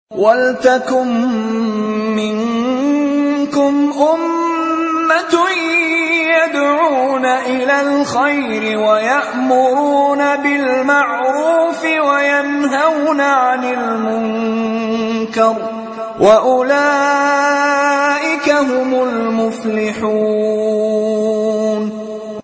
وَلْتَكُن مِّنكُمْ أُمَّةٌ يَدْعُونَ إِلَى الْخَيْرِ وَيَأْمُرُونَ بِالْمَعْرُوفِ وَيَنْهَوْنَ عَنِ الْمُنكَرِ ۚ وَأُولَٰئِكَ هُمُ الْمُفْلِحُونَ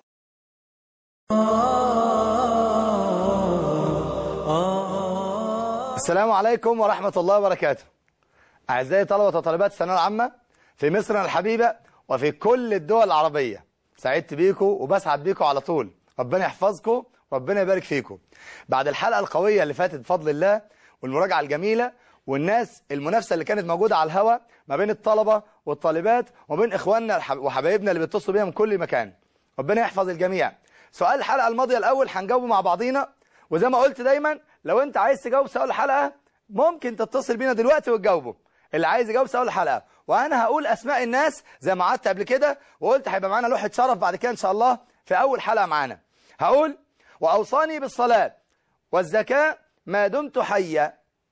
السلام عليكم ورحمة الله وبركاته أعزائي طلبة وطالبات الثانوية العامة في مصرنا الحبيبة وفي كل الدول العربية سعدت بيكم وبسعد بيكم على طول ربنا يحفظكم وربنا يبارك فيكم بعد الحلقة القوية اللي فاتت بفضل الله والمراجعة الجميلة والناس المنافسة اللي كانت موجودة على الهوا ما بين الطلبة والطالبات وما بين إخواننا وحبايبنا اللي بيتصلوا بيها من كل مكان ربنا يحفظ الجميع سؤال الحلقة الماضية الأول هنجاوبه مع بعضينا وزي ما قلت دايما لو انت عايز تجاوب سؤال الحلقة ممكن تتصل بينا دلوقتي وتجاوبه اللي عايز يجاوب سؤال الحلقة وانا هقول اسماء الناس زي ما قعدت قبل كده وقلت هيبقى معانا لوحة شرف بعد كده ان شاء الله في اول حلقة معانا هقول واوصاني بالصلاة والزكاة ما دمت حيا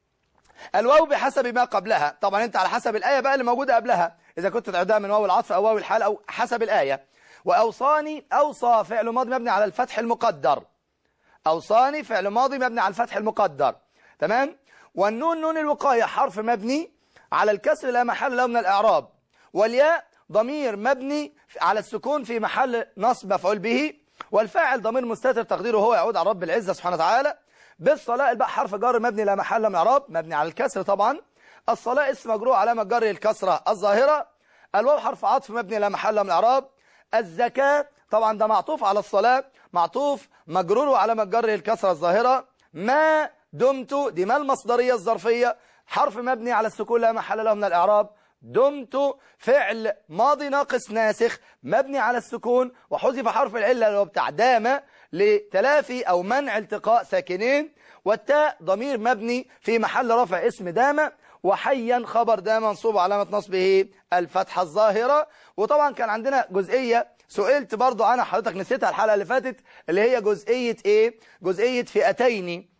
الواو بحسب ما قبلها طبعا انت على حسب الآية بقى اللي موجودة قبلها اذا كنت تعدها من واو العطف او واو الحال او حسب الآية واوصاني اوصى فعل ماضي مبني على الفتح المقدر أوصاني فعل ماضي مبني على الفتح المقدر تمام والنون نون الوقاية حرف مبني على الكسر لا محل له من الإعراب والياء ضمير مبني على السكون في محل نصب مفعول به والفاعل ضمير مستتر تقديره هو يعود على رب العزة سبحانه وتعالى بالصلاة الباء حرف جر مبني لا محل له من الإعراب مبني على الكسر طبعا الصلاة اسم مجرور علامة جره الكسرة الظاهرة الواو حرف عطف مبني لا محل له من الإعراب الزكاة طبعا ده معطوف على الصلاة معطوف مجرور وعلامة جره الكسرة الظاهرة ما دمت دي ما المصدرية الظرفية حرف مبني على السكون لا محل له من الإعراب دمت فعل ماضي ناقص ناسخ مبني على السكون وحذف حرف العلة اللي هو بتاع دام لتلافي أو منع التقاء ساكنين والتاء ضمير مبني في محل رفع اسم دام وحيا خبر دام منصوب علامة نصبه الفتحة الظاهرة وطبعا كان عندنا جزئية سئلت برضو عنها حضرتك نسيتها الحلقة اللي فاتت اللي هي جزئية ايه جزئية فئتين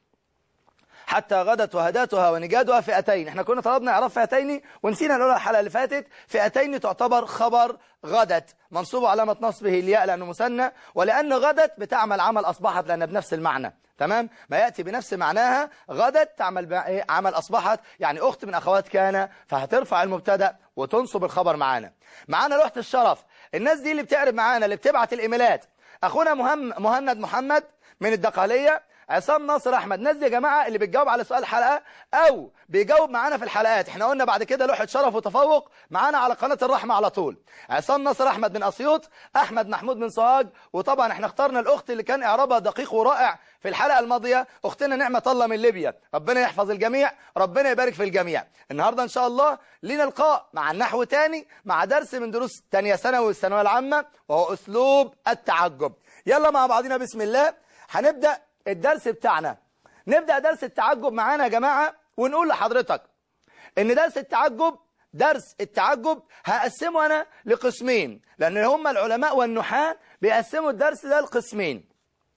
حتى غدت وهداتها ونجادها فئتين احنا كنا طلبنا اعراب فئتين ونسينا نقولها الحلقة اللي فاتت فئتين تعتبر خبر غدت منصوب علامة نصبه الياء لأنه مثنى ولأن غدت بتعمل عمل أصبحت لأن بنفس المعنى تمام ما يأتي بنفس معناها غدت تعمل عمل أصبحت يعني أخت من أخوات كان فهترفع المبتدا وتنصب الخبر معانا معانا لوحة الشرف الناس دي اللي بتعرف معانا اللي بتبعت الإيميلات أخونا مهم مهند محمد من الدقالية عصام ناصر احمد ناس دي يا جماعه اللي بتجاوب على سؤال الحلقه او بيجاوب معانا في الحلقات احنا قلنا بعد كده لوحه شرف وتفوق معانا على قناه الرحمه على طول عصام ناصر احمد من اسيوط احمد محمود من سوهاج وطبعا احنا اخترنا الاخت اللي كان اعرابها دقيق ورائع في الحلقه الماضيه اختنا نعمه الله من ليبيا ربنا يحفظ الجميع ربنا يبارك في الجميع النهارده ان شاء الله لينا لقاء مع النحو تاني مع درس من دروس تانية ثانوي والثانويه العامه وهو اسلوب التعجب يلا مع بعضنا بسم الله هنبدا الدرس بتاعنا نبدأ درس التعجب معانا يا جماعة ونقول لحضرتك ان درس التعجب درس التعجب هقسمه انا لقسمين لان هم العلماء والنحاة بيقسموا الدرس ده لقسمين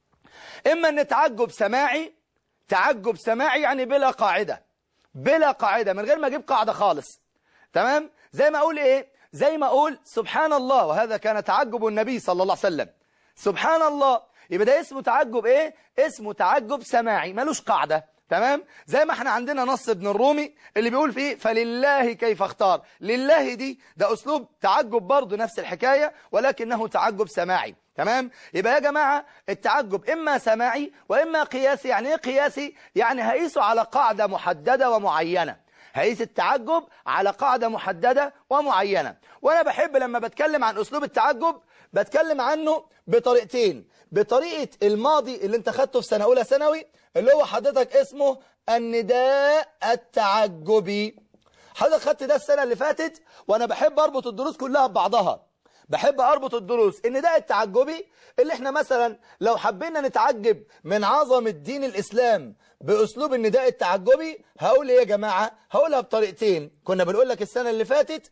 اما ان تعجب سماعي تعجب سماعي يعني بلا قاعدة بلا قاعدة من غير ما اجيب قاعدة خالص تمام زي ما اقول ايه زي ما اقول سبحان الله وهذا كان تعجب النبي صلى الله عليه وسلم سبحان الله يبقى ده اسمه تعجب ايه اسمه تعجب سماعي ملوش قاعدة تمام زي ما احنا عندنا نص ابن الرومي اللي بيقول فيه فلله كيف اختار لله دي ده اسلوب تعجب برضه نفس الحكاية ولكنه تعجب سماعي تمام يبقى يا جماعة التعجب اما سماعي واما قياسي يعني ايه قياسي يعني هقيسه على قاعدة محددة ومعينة هقيس التعجب على قاعدة محددة ومعينة وانا بحب لما بتكلم عن اسلوب التعجب بتكلم عنه بطريقتين بطريقة الماضي اللي انت خدته في سنة اولى ثانوي اللي هو حضرتك اسمه النداء التعجبي حضرتك خدت ده السنة اللي فاتت وانا بحب اربط الدروس كلها ببعضها بحب اربط الدروس النداء التعجبي اللي احنا مثلا لو حبينا نتعجب من عظمة دين الاسلام باسلوب النداء التعجبي هقول ايه يا جماعة هقولها بطريقتين كنا بنقول لك السنة اللي فاتت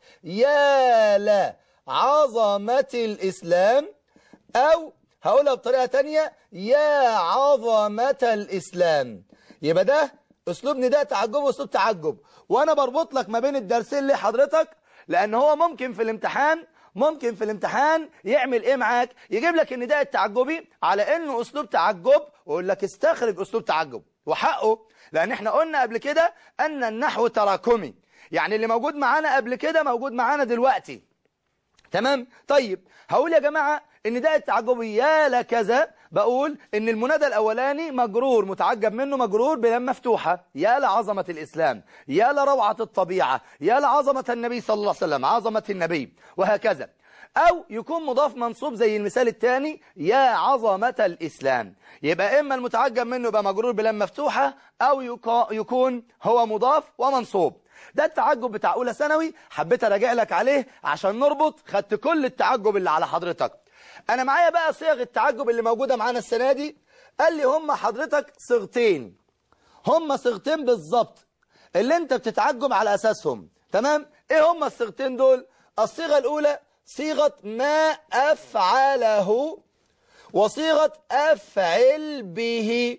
يا لا عظمة الاسلام او هقولها بطريقة تانية يا عظمة الاسلام يبقى ده اسلوب نداء تعجب واسلوب تعجب وانا بربط لك ما بين الدرسين لحضرتك لان هو ممكن في الامتحان ممكن في الامتحان يعمل ايه معاك يجيب لك النداء التعجبي على انه اسلوب تعجب ويقول لك استخرج اسلوب تعجب وحقه لان احنا قلنا قبل كده ان النحو تراكمي يعني اللي موجود معانا قبل كده موجود معانا دلوقتي تمام طيب هقول يا جماعة ان ده التعجبي يا لكذا بقول ان المنادى الاولاني مجرور متعجب منه مجرور بلام مفتوحة يا لعظمة الاسلام يا لروعة الطبيعة يا لعظمة النبي صلى الله عليه وسلم عظمة النبي وهكذا او يكون مضاف منصوب زي المثال الثاني يا عظمة الاسلام يبقى اما المتعجب منه يبقى مجرور بلام مفتوحة او يكا- يكون هو مضاف ومنصوب ده التعجب بتاع اولى ثانوي حبيت اراجع لك عليه عشان نربط خدت كل التعجب اللي على حضرتك انا معايا بقى صيغ التعجب اللي موجودة معانا السنة دي قال لي هم حضرتك صيغتين هم صيغتين بالظبط اللي انت بتتعجب على اساسهم تمام ايه هم الصيغتين دول الصيغة الاولى صيغة ما افعله وصيغة افعل به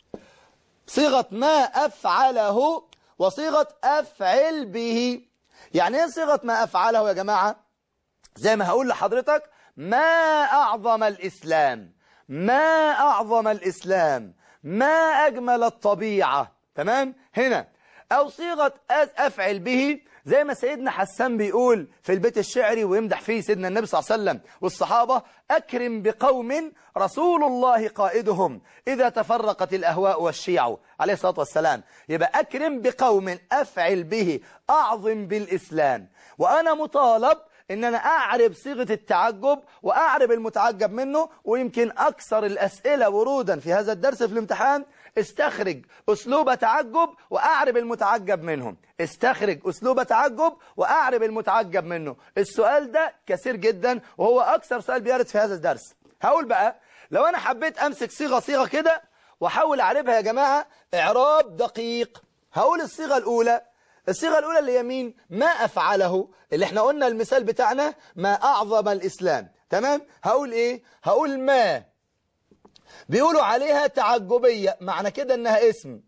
صيغة ما أفعله وصيغة أفعل به يعني ايه صيغة ما أفعله يا جماعة زي ما هقول لحضرتك ما أعظم الإسلام ما أعظم الإسلام ما أجمل الطبيعة تمام هنا أو صيغة أز- أفعل به زي ما سيدنا حسان بيقول في البيت الشعري ويمدح فيه سيدنا النبي صلى الله عليه وسلم والصحابة أكرم بقوم رسول الله قائدهم إذا تفرقت الأهواء والشيع عليه الصلاة والسلام يبقى أكرم بقوم أفعل به أعظم بالإسلام وأنا مطالب ان انا اعرب صيغة التعجب واعرب المتعجب منه ويمكن اكثر الاسئلة ورودا في هذا الدرس في الامتحان استخرج اسلوب تعجب واعرب المتعجب منهم استخرج اسلوب تعجب واعرب المتعجب منه السؤال ده كثير جدا وهو اكثر سؤال بيرد في هذا الدرس هقول بقى لو انا حبيت امسك صيغة صيغة كده واحاول اعربها يا جماعة اعراب دقيق هقول الصيغة الاولى الصيغة الأولى اللي هي مين ما أفعله اللي احنا قلنا المثال بتاعنا ما أعظم الإسلام تمام هقول إيه هقول ما بيقولوا عليها تعجبية معنى كده إنها اسم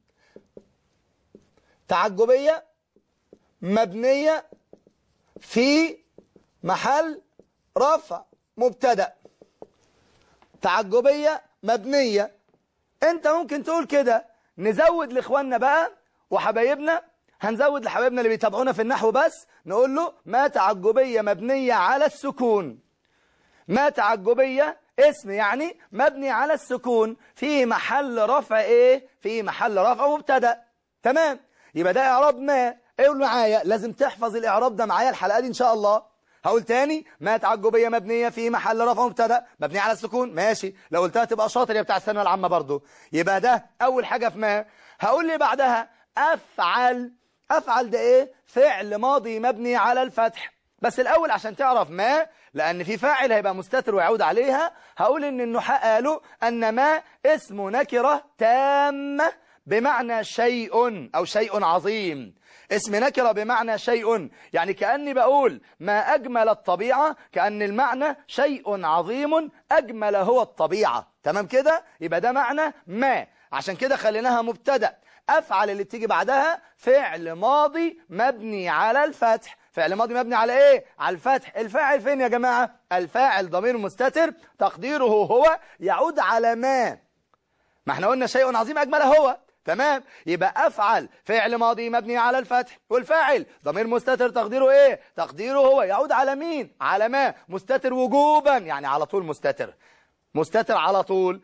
تعجبية مبنية في محل رفع مبتدأ تعجبية مبنية انت ممكن تقول كده نزود لاخواننا بقى وحبايبنا هنزود لحبايبنا اللي بيتابعونا في النحو بس نقول له ما تعجبية مبنية على السكون ما تعجبية اسم يعني مبني على السكون في محل رفع ايه في محل رفع مبتدا تمام يبقى ده اعراب ما قول معايا لازم تحفظ الاعراب ده معايا الحلقه دي ان شاء الله هقول تاني ما تعجبيه مبنيه في محل رفع مبتدا مبني على السكون ماشي لو قلتها تبقى شاطر يا بتاع الثانويه العامه برضو يبقى ده اول حاجه في ما هقول لي بعدها افعل افعل ده ايه فعل ماضي مبني على الفتح بس الأول عشان تعرف ما لأن في فاعل هيبقى مستتر ويعود عليها هقول إن النحاة قالوا أن ما اسم نكرة تامة بمعنى شيء أو شيء عظيم اسم نكرة بمعنى شيء يعني كأني بقول ما أجمل الطبيعة كأن المعنى شيء عظيم أجمل هو الطبيعة تمام كده يبقى ده معنى ما عشان كده خليناها مبتدأ أفعل اللي بتيجي بعدها فعل ماضي مبني على الفتح فعل ماضي مبني على ايه على الفتح الفاعل فين يا جماعة الفاعل ضمير مستتر تقديره هو يعود على ما ما احنا قلنا شيء عظيم أجمل هو تمام يبقى أفعل فعل ماضي مبني على الفتح والفاعل ضمير مستتر تقديره ايه تقديره هو يعود على مين على ما مستتر وجوبا يعني على طول مستتر مستتر على طول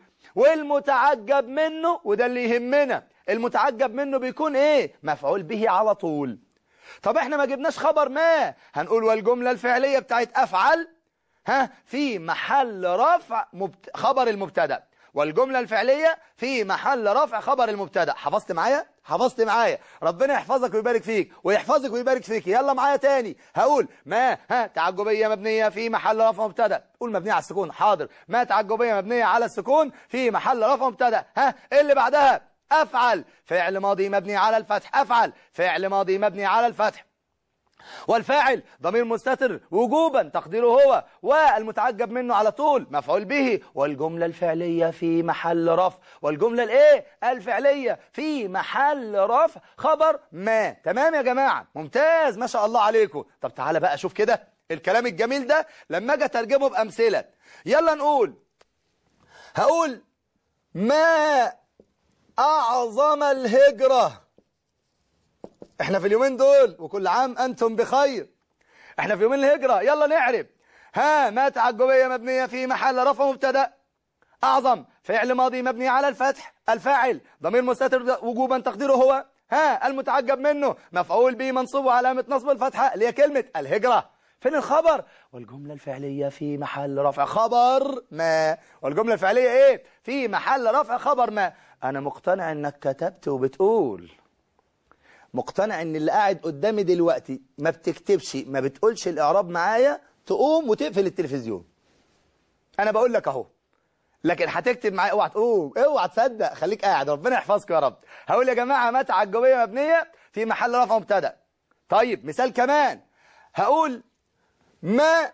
والمتعجب منه وده اللي يهمنا المتعجب منه بيكون ايه مفعول به على طول طب احنا ما جبناش خبر ما هنقول والجملة الفعلية بتاعت افعل ها في محل رفع مبت... خبر المبتدا والجملة الفعلية في محل رفع خبر المبتدا حفظت معايا حفظت معايا ربنا يحفظك ويبارك فيك ويحفظك ويبارك فيك يلا معايا تاني هقول ما ها تعجبية مبنية في محل رفع مبتدا قول مبنية على السكون حاضر ما تعجبية مبنية على السكون في محل رفع مبتدا ها إيه اللي بعدها أفعل فعل ماضي مبني على الفتح أفعل فعل ماضي مبني على الفتح والفاعل ضمير مستتر وجوبا تقديره هو والمتعجب منه على طول مفعول به والجملة الفعلية في محل رفع والجملة الايه الفعلية في محل رفع خبر ما تمام يا جماعة ممتاز ما شاء الله عليكم طب تعالى بقى شوف كده الكلام الجميل ده لما اجي اترجمه بامثله يلا نقول هقول ما اعظم الهجره احنا في اليومين دول وكل عام انتم بخير احنا في يومين الهجرة يلا نعرف ها ما تعجبية مبنية في محل رفع مبتدا اعظم فعل ماضي مبني على الفتح الفاعل ضمير مستتر وجوبا تقديره هو ها المتعجب منه مفعول به منصوب علامة نصب الفتحة اللي هي كلمة الهجرة فين الخبر والجملة الفعلية في محل رفع خبر ما والجملة الفعلية ايه في محل رفع خبر ما انا مقتنع انك كتبت وبتقول مقتنع ان اللي قاعد قدامي دلوقتي ما بتكتبش ما بتقولش الاعراب معايا تقوم وتقفل التلفزيون انا بقول لك اهو لكن هتكتب معايا اوعى تقوم اوعى تصدق خليك قاعد ربنا يحفظك يا رب هقول يا جماعه ما تعجبيه مبنيه في محل رفع مبتدا طيب مثال كمان هقول ما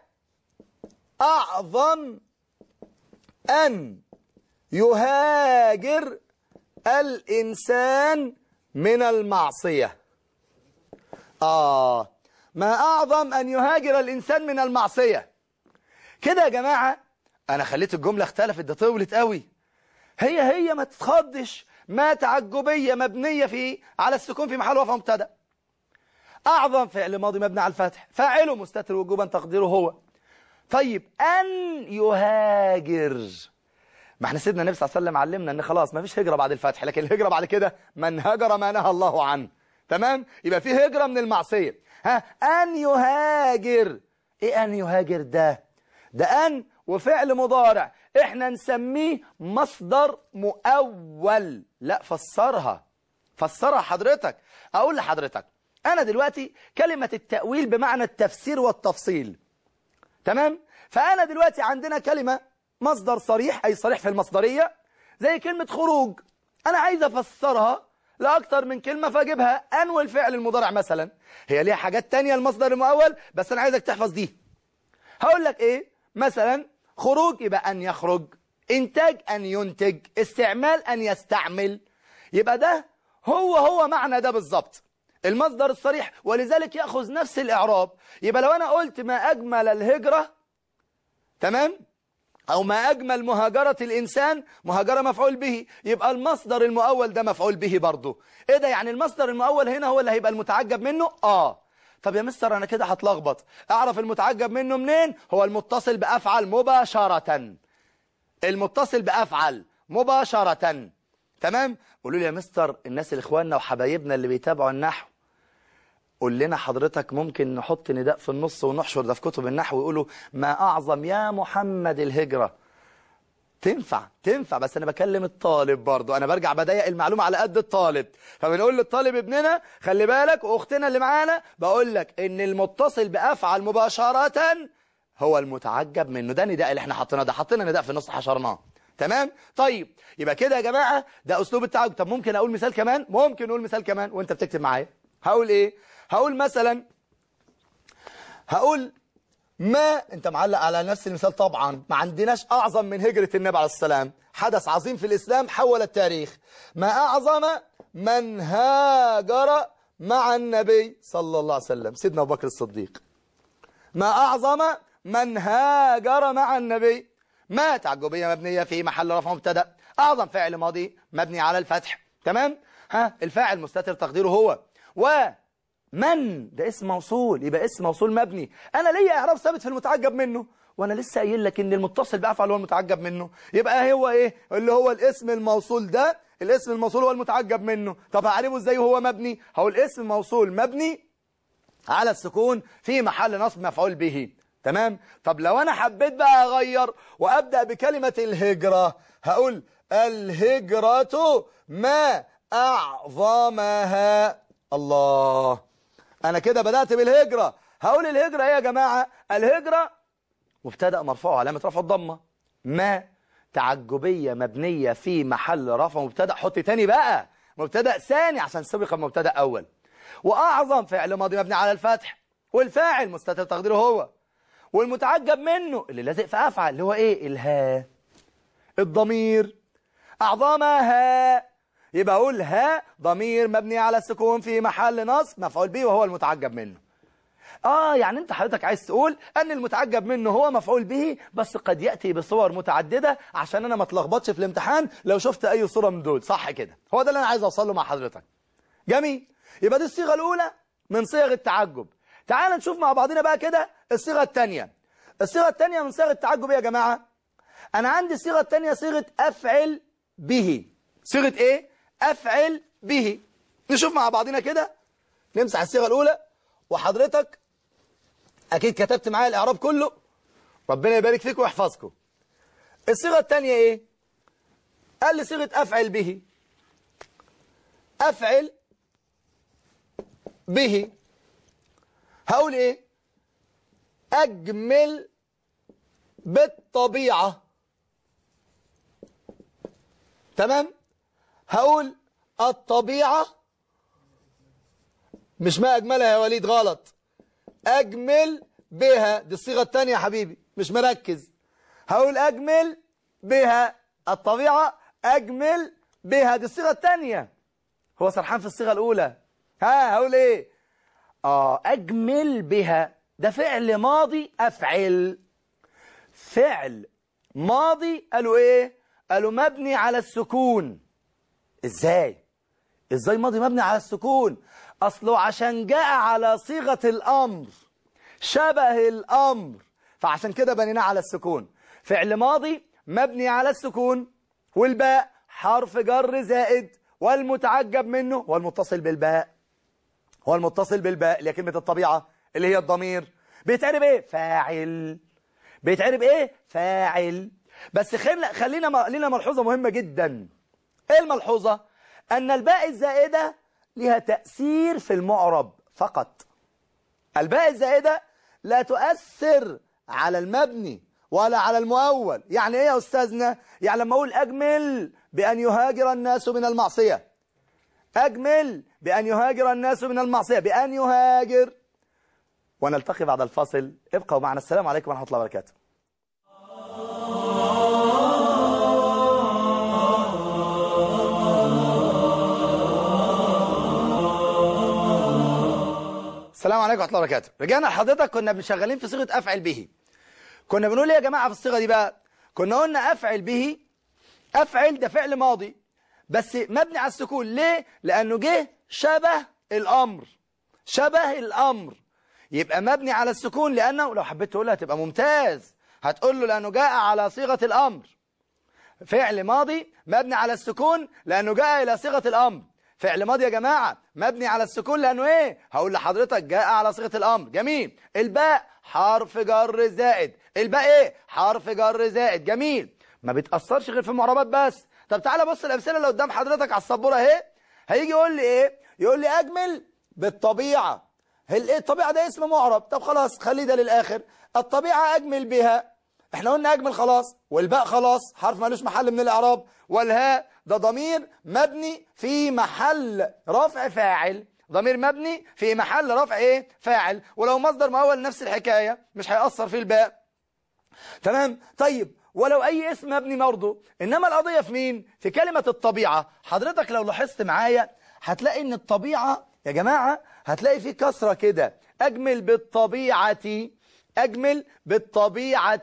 اعظم ان يهاجر الانسان من المعصية آه ما أعظم أن يهاجر الإنسان من المعصية كده يا جماعة أنا خليت الجملة اختلفت ده طولت قوي هي هي ما تتخضش ما تعجبية مبنية في على السكون في محل رفع مبتدا أعظم فعل ماضي مبني على الفتح فاعله مستتر وجوبا تقديره هو طيب أن يهاجر ما احنا سيدنا النبي صلى الله عليه وسلم علمنا ان خلاص ما فيش هجرة بعد الفتح لكن الهجرة بعد كده من هجر ما نهى الله عنه تمام يبقى في هجرة من المعصية ها أن يهاجر ايه أن يهاجر ده ده أن وفعل مضارع احنا نسميه مصدر مؤول لا فسرها فسرها حضرتك اقول لحضرتك انا دلوقتي كلمة التأويل بمعنى التفسير والتفصيل تمام فانا دلوقتي عندنا كلمة مصدر صريح أي صريح في المصدرية زي كلمة خروج أنا عايز أفسرها لأكتر من كلمة فأجيبها أنوي الفعل المضارع مثلا هي ليها حاجات تانية المصدر المؤول بس أنا عايزك تحفظ دي هقول لك إيه مثلا خروج يبقى أن يخرج إنتاج أن ينتج استعمال أن يستعمل يبقى ده هو هو معنى ده بالظبط المصدر الصريح ولذلك يأخذ نفس الإعراب يبقى لو أنا قلت ما أجمل الهجرة تمام أو ما أجمل مهاجرة الإنسان مهاجرة مفعول به يبقى المصدر المؤول ده مفعول به برضه إيه ده يعني المصدر المؤول هنا هو اللي هيبقى المتعجب منه آه طب يا مستر أنا كده هتلخبط أعرف المتعجب منه منين هو المتصل بأفعل مباشرة المتصل بأفعل مباشرة تمام قولوا لي يا مستر الناس الإخواننا وحبايبنا اللي بيتابعوا النحو قول لنا حضرتك ممكن نحط نداء في النص ونحشر ده في كتب النحو ويقولوا ما أعظم يا محمد الهجرة تنفع تنفع بس أنا بكلم الطالب برضو أنا برجع بضيق المعلومة على قد الطالب فبنقول للطالب ابننا خلي بالك وأختنا اللي معانا بقول لك إن المتصل بأفعل مباشرة هو المتعجب منه ده نداء اللي احنا حطيناه ده حطينا نداء في النص حشرناه تمام طيب يبقى كده يا جماعة ده أسلوب التعجب طب ممكن أقول مثال كمان ممكن نقول مثال كمان وانت بتكتب معايا هقول ايه هقول مثلا هقول ما انت معلق على نفس المثال طبعا ما عندناش اعظم من هجرة النبي عليه السلام حدث عظيم في الاسلام حول التاريخ ما اعظم من هاجر مع النبي صلى الله عليه وسلم سيدنا ابو بكر الصديق ما اعظم من هاجر مع النبي ما تعجبية مبنية في محل رفع مبتدا اعظم فعل ماضي مبني على الفتح تمام ها الفاعل مستتر تقديره هو و من ده اسم موصول يبقى اسم موصول مبني انا ليا اعراب ثابت في المتعجب منه وانا لسه قايل لك ان المتصل بافعل هو المتعجب منه يبقى هو ايه اللي هو الاسم الموصول ده الاسم الموصول هو المتعجب منه طب هعرفه ازاي وهو مبني هقول اسم موصول مبني على السكون في محل نصب مفعول به تمام طب لو انا حبيت بقى اغير وابدا بكلمه الهجره هقول الهجره ما اعظمها الله انا كده بدأت بالهجرة هقول الهجرة ايه يا جماعة الهجرة مبتدأ مرفوع علامة رفع الضمة ما تعجبية مبنية في محل رفع مبتدأ حط تاني بقى مبتدأ ثاني عشان سبق المبتدأ اول واعظم فعل ماضي مبني على الفتح والفاعل مستتر تقديره هو والمتعجب منه اللي لازق في افعل اللي هو ايه الها الضمير اعظمها يبقى اقول ها ضمير مبني على السكون في محل نصب مفعول به وهو المتعجب منه اه يعني انت حضرتك عايز تقول ان المتعجب منه هو مفعول به بس قد ياتي بصور متعدده عشان انا ما اتلخبطش في الامتحان لو شفت اي صوره من دول صح كده هو ده اللي انا عايز اوصل له مع حضرتك جميل يبقى دي الصيغه الاولى من صيغ التعجب تعال نشوف مع بعضنا بقى كده الصيغه الثانيه الصيغه الثانيه من صيغ التعجب ايه يا جماعه انا عندي الصيغه الثانيه صيغه افعل به صيغه ايه افعل به نشوف مع بعضنا كده نمسح الصيغه الاولى وحضرتك اكيد كتبت معايا الاعراب كله ربنا يبارك فيكم ويحفظكم الصيغه الثانيه ايه قال لي صيغه افعل به افعل به هقول ايه اجمل بالطبيعه تمام هقول الطبيعه مش ما اجملها يا وليد غلط أجمل بها دي الصيغة الثانية يا حبيبي مش مركز هقول أجمل بها الطبيعة أجمل بها دي الصيغة الثانية هو سرحان في الصيغة الأولى ها هقول إيه آه أجمل بها ده فعل ماضي أفعل فعل ماضي قالوا إيه قالوا مبني على السكون إزاي إزاي ماضي مبني على السكون أصله عشان جاء على صيغة الأمر شبه الأمر فعشان كده بنيناه على السكون فعل ماضي مبني على السكون والباء حرف جر زائد والمتعجب منه هو المتصل بالباء هو المتصل بالباء اللي هي كلمة الطبيعة اللي هي الضمير بيتعرب ايه فاعل بيتعرب ايه فاعل بس خلينا خلينا لنا ملحوظة مهمة جدا ايه الملحوظة ان الباء الزائدة لها تأثير في المعرب فقط الباء الزائدة لا تؤثر على المبني ولا على المؤول يعني ايه يا أستاذنا يعني لما أقول أجمل بأن يهاجر الناس من المعصية أجمل بأن يهاجر الناس من المعصية بأن يهاجر ونلتقي بعد الفاصل ابقوا معنا السلام عليكم ورحمة الله وبركاته السلام عليكم ورحمه الله وبركاته رجعنا لحضرتك كنا شغالين في صيغه افعل به كنا بنقول ايه يا جماعه في الصيغه دي بقى كنا قلنا افعل به افعل ده فعل ماضي بس مبني على السكون ليه لانه جه شبه الامر شبه الامر يبقى مبني على السكون لانه لو حبيت تقولها هتبقى ممتاز هتقول له لانه جاء على صيغه الامر فعل ماضي مبني على السكون لانه جاء الى صيغه الامر فعل ماضي يا جماعة مبني على السكون لأنه إيه هقول لحضرتك جاء على صيغة الأمر جميل الباء حرف جر زائد الباء إيه حرف جر زائد جميل ما بيتأثرش غير في المعربات بس طب تعالى بص الأمثلة اللي قدام حضرتك على السبورة أهي هيجي يقول لي إيه يقول لي أجمل بالطبيعة هل إيه الطبيعة ده اسم معرب طب خلاص خلي ده للآخر الطبيعة أجمل بها احنا قلنا أجمل خلاص والباء خلاص حرف مالوش محل من الإعراب والهاء ده ضمير مبني في محل رفع فاعل ضمير مبني في محل رفع ايه فاعل ولو مصدر مؤول نفس الحكاية مش هيأثر في الباء تمام طيب ولو اي اسم مبني برضه انما القضية في مين في كلمة الطبيعة حضرتك لو لاحظت معايا هتلاقي ان الطبيعة يا جماعة هتلاقي في كسرة كده اجمل بالطبيعة اجمل بالطبيعة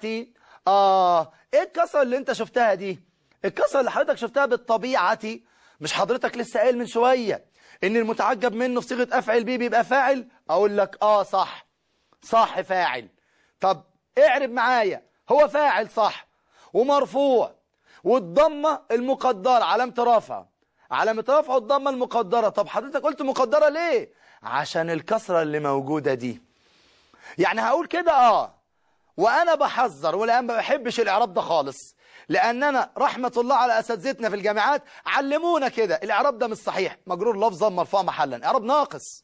اه ايه الكسرة اللي انت شفتها دي الكسرة اللي حضرتك شفتها بالطبيعة مش حضرتك لسه قايل من شوية ان المتعجب منه في صيغة افعل بيه بيبقى فاعل اقول لك اه صح صح فاعل طب اعرب معايا هو فاعل صح ومرفوع والضمة المقدرة علامة رفع علامة رفع الضمة المقدرة طب حضرتك قلت مقدرة ليه عشان الكسرة اللي موجودة دي يعني هقول كده اه وانا بحذر والان ما بحبش الاعراب ده خالص لاننا رحمة الله على اساتذتنا في الجامعات علمونا كده الاعراب ده مش صحيح مجرور لفظا مرفوع محلا اعراب ناقص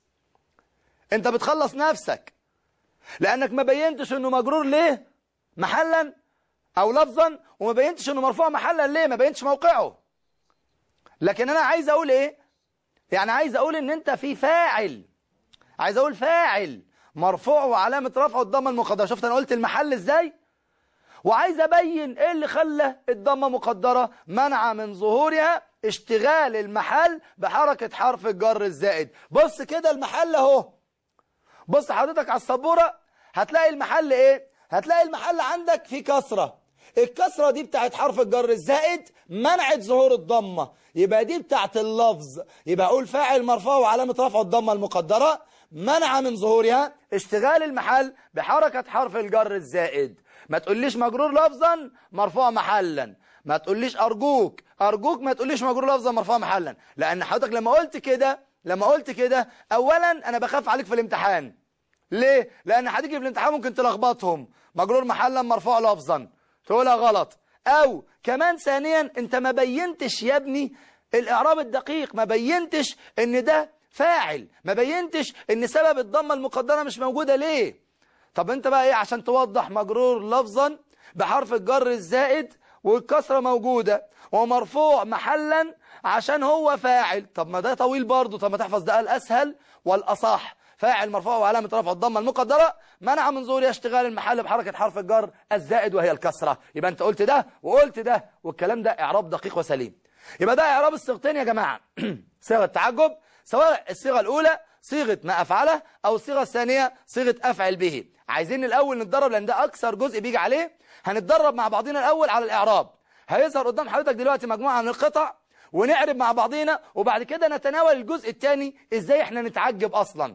انت بتخلص نفسك لانك ما بينتش انه مجرور ليه محلا او لفظا وما بينتش انه مرفوع محلا ليه ما بينتش موقعه لكن انا عايز اقول ايه يعني عايز اقول ان انت في فاعل عايز اقول فاعل مرفوع وعلامة رفعه الضمة المقدرة شفت أنا قلت المحل إزاي وعايز أبين إيه اللي خلى الضمة مقدرة منع من ظهورها اشتغال المحل بحركة حرف الجر الزائد بص كده المحل أهو بص حضرتك على السبورة هتلاقي المحل إيه هتلاقي المحل عندك فيه كسرة الكسرة دي بتاعت حرف الجر الزائد منعت ظهور الضمة يبقى دي بتاعت اللفظ يبقى أقول فاعل مرفوع وعلامة رفع الضمة المقدرة منع من ظهورها اشتغال المحل بحركة حرف الجر الزائد ما تقوليش مجرور لفظا مرفوع محلا ما تقوليش أرجوك أرجوك ما تقوليش مجرور لفظا مرفوع محلا لأن حضرتك لما قلت كده لما قلت كده أولا أنا بخاف عليك في الامتحان ليه؟ لأن هتيجي في الامتحان ممكن تلخبطهم مجرور محلا مرفوع لفظا تقولها غلط أو كمان ثانيا أنت ما بينتش يا ابني الإعراب الدقيق ما بينتش أن ده فاعل ما بينتش أن سبب الضمة المقدرة مش موجودة ليه طب أنت بقى إيه عشان توضح مجرور لفظا بحرف الجر الزائد والكسرة موجودة ومرفوع محلا عشان هو فاعل طب ما ده طويل برضه طب ما تحفظ ده الأسهل والأصح فاعل مرفوع وعلامة رفع الضمة المقدرة منع من ظهورها اشتغال المحل بحركة حرف الجر الزائد وهي الكسرة يبقى انت قلت ده وقلت ده والكلام ده اعراب دقيق وسليم يبقى ده اعراب الصيغتين يا جماعة صيغة تعجب سواء الصيغة الاولى صيغة ما افعله او الصيغة الثانية صيغة افعل به عايزين الاول نتدرب لان ده اكثر جزء بيجي عليه هنتدرب مع بعضنا الاول على الاعراب هيظهر قدام حضرتك دلوقتي مجموعة من القطع ونعرب مع بعضينا وبعد كده نتناول الجزء الثاني ازاي احنا نتعجب اصلا